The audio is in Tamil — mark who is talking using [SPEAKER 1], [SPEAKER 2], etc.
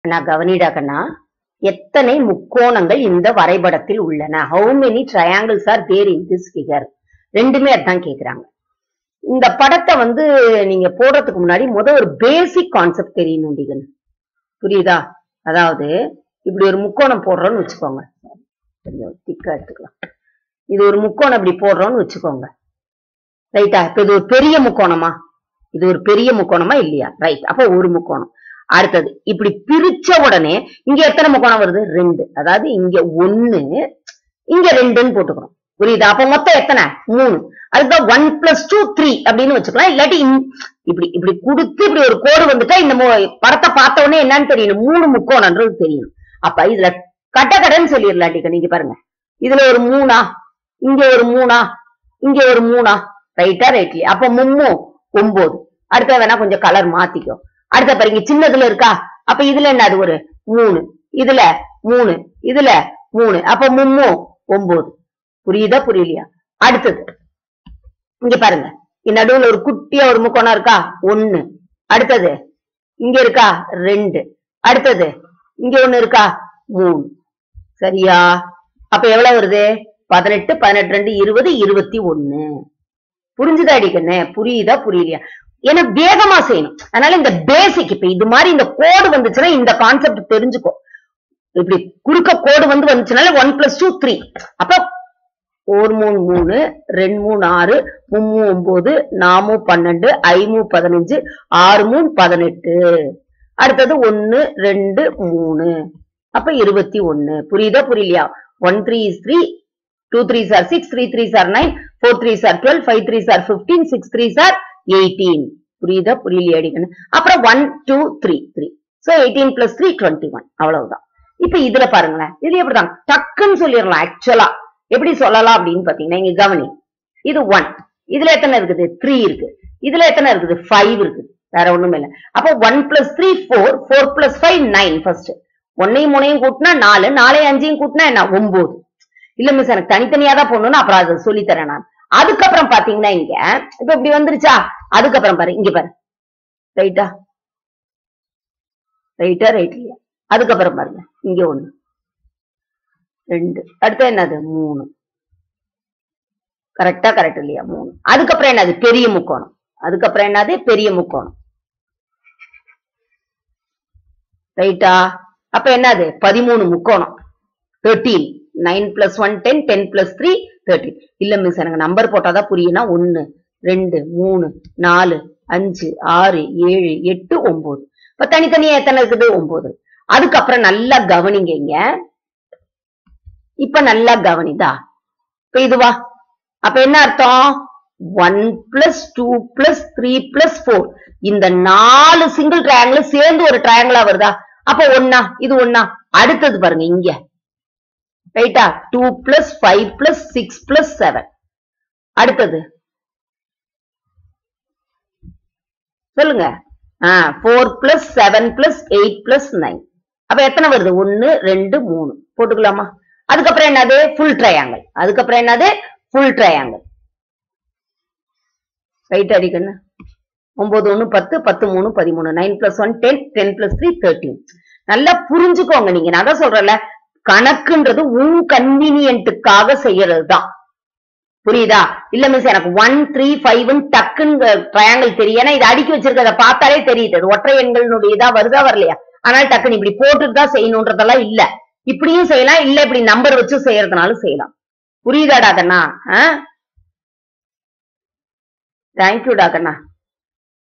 [SPEAKER 1] நான் கவனிடாக்கண்ணா எத்தனை முக்கோணங்கள் இந்த வரைபடத்தில் உள்ளன how many triangles are there in this figure ரெண்டுமே அதான் கேக்குறாங்க இந்த படத்தை வந்து நீங்க போடுறதுக்கு முன்னாடி முத ஒரு பேசிக் கான்செப்ட் தெரியணும் டிகன் புரியுதா அதாவது இப்படி ஒரு முக்கோணம் போடுறோம்னு வச்சுக்கோங்க கொஞ்சம் திக்கா எடுத்துக்கலாம் இது ஒரு முக்கோணம் இப்படி போடுறோம்னு வச்சுக்கோங்க ரைட்டா இப்ப இது ஒரு பெரிய முக்கோணமா இது ஒரு பெரிய முக்கோணமா இல்லையா ரைட் அப்ப ஒரு முக்கோணம் அடுத்தது இப்படி பிரிச்ச உடனே இங்க எத்தனை முக்கோணம் வருது ரெண்டு அதாவது இங்க ஒண்ணு இங்க ரெண்டுன்னு போட்டுக்கிறோம் புரியுதா அப்ப மொத்தம் எத்தனை மூணு அதுதான் ஒன் பிளஸ் டூ த்ரீ அப்படின்னு வச்சுக்கலாம் இல்லாட்டி இந்- இப்படி இப்படி கொடுத்து இப்படி ஒரு கோடு வந்துட்டா இந்த மு- படத்தை பார்த்த உடனே என்னன்னு தெரியணும் மூணு முக்கோணன்றது தெரியணும் அப்ப இதுல கட்ட கடன்னு சொல்லிடலாம் டீக்க நீங்க பாருங்க இதுல ஒரு மூணா இங்க ஒரு மூணா இங்க ஒரு மூணா ரைட்டா ரைட்லி அப்ப மும்மு ஒன்பது அடுத்த வேணா கொஞ்சம் கலர் மாத்திக்கோ அடுத்த பாருங்க சின்னதுல இருக்கா அப்ப இதுல என்ன அது ஒரு மூணு இதுல மூணு இதுல மூணு அப்ப மும்மு ஒன்பது புரியுதா புரியலையா அடுத்தது இங்க பாருங்க இங்க நடுவுல ஒரு குட்டியா ஒரு முக்கோணம் இருக்கா ஒண்ணு அடுத்தது இங்க இருக்கா ரெண்டு அடுத்தது இங்க ஒண்ணு இருக்கா மூணு சரியா அப்ப எவ்வளவு வருது பதினெட்டு பதினெட்டு ரெண்டு இருபது இருபத்தி ஒண்ணு புரிஞ்சுதா அடிக்கண்ணே புரியுதா புரியலையா ஏன்னா வேகமா செய்யணும் அதனால இந்த பேசிக் இப்ப இது மாதிரி இந்த கோடு வந்துச்சுன்னா இந்த கான்செப்ட் தெரிஞ்சுக்கோ இப்படி குறுக்க கோடு வந்து வந்துச்சுனால ஒன் பிளஸ் டூ த்ரீ அப்ப ஒரு மூணு மூணு ரெண்டு மூணு ஆறு மும்மூ ஒன்பது நாமு பன்னெண்டு ஐமூ பதினஞ்சு ஆறு மூணு பதினெட்டு அடுத்தது ஒன்னு ரெண்டு மூணு அப்ப இருபத்தி ஒண்ணு புரியுதா புரியலையா one three is three two three are six three three are nine four three are twelve five three are fifteen six three are eighteen புரியுதா புரியலையா அடிக்கணும் அப்புறம் one two three three so eighteen plus three twenty one அவ்வளவுதான் இப்ப இதுல பாருங்களேன் இது எப்படிதான் டக்குன்னு சொல்லிடலாம் ஆக்சுவலா எப்படி சொல்லலாம் அப்படின்னு பாத்தீங்கன்னா இங்க கவனி இது ஒன் இதுல எத்தனை இருக்குது த்ரீ இருக்கு இதுல எத்தனை இருக்குது ஃபைவ் இருக்குது வேற ஒண்ணுமே இல்ல அப்போ one plus three four four plus five nine first ஒன்னையும் மூணையும் கூட்டினா நாலு நாலையும் அஞ்சையும் கூட்டினா என்ன ஒன்பது இல்ல மிஸ் எனக்கு தனித்தனியா தான் போடணும்னு அப்புறம் அதை சொல்லி தரேன் நான் அதுக்கப்புறம் பாத்தீங்கன்னா இங்க இப்ப இப்படி வந்துருச்சா அதுக்கப்புறம் பாரு இங்க பாரு ரைட்டா ரைட்டா ரைட் இல்லையா அதுக்கப்புறம் பாருங்க இங்க ஒண்ணு ரெண்டு அடுத்து என்னது மூணு கரெக்டா கரெக்ட் இல்லையா மூணு அதுக்கப்புறம் என்னது பெரிய முக்கோணம் அதுக்கப்புறம் என்னது பெரிய முக்கோணம் ரைட்டா அப்ப என்னது பதிமூணு முக்கோணம் thirteen nine plus one ten ten plus three thirteen இல்ல மிஸ் எனக்கு நம்பர் போட்டாதான் புரியும்னா ஒன்னு ரெண்டு மூணு நாலு அஞ்சு ஆறு ஏழு எட்டு ஒன்பது இப்ப தனித்தனியா எத்தனை இருக்குது ஒன்பது அதுக்கப்புறம் நல்லா கவனிங்க இங்க இப்ப நல்லா கவனிதா இப்ப இதுவா அப்ப என்ன அர்த்தம் one plus two plus three plus four இந்த நாலு சிங்கிள் ட்ரையாங்கிள் சேர்ந்து ஒரு ட்ரையாங்கிளா வருதா அப்ப ஒன்னா இது ஒன்னா அடுத்தது பாருங்க இங்க ரைட்டா two plus five plus six plus seven அடுத்தது சொல்லுங்க four plus seven plus eight plus nine அப்ப எத்தனை வருது ஒன்னு ரெண்டு மூணு போட்டுக்கலாமா அதுக்கப்புறம் என்னது ஃபுல் ட்ரையாங்கிள் அதுக்கப்புறம் என்னது ஃபுல் ட்ரையாங்கிள் ரைட் அடிக்கண்ணு ஒன்பது ஒண்ணு பத்து பத்து மூணு பதிமூணு nine plus one ten ten plus three thirteen நல்லா புரிஞ்சுக்கோங்க நீங்க நான் தான் சொல்றேன்ல கணக்குன்றது உன் கன்வீனியன்ட்டுக்காக செய்யறது தான் புரியுதா இல்ல மிஸ் எனக்கு ஒன் த்ரீ ஃபைவ் டக்குன்னு ட்ரையாங்கிள் தெரியும் ஏன்னா இது அடுக்கி வச்சிருக்கிறத பார்த்தாலே தெரியுது அது ஒற்றை எண்களுடைய இதா வருதா வரலையா ஆனால் டக்குன்னு இப்படி போட்டுட்டு தான் செய்யணுன்றதெல்லாம் இல்ல இப்படியும் செய்யலாம் இல்ல இப்படி நம்பர் வச்சு செய்யறதுனாலும் செய்யலாம் புரியுதாடா கண்ணா தேங்க்யூடா கண்ணா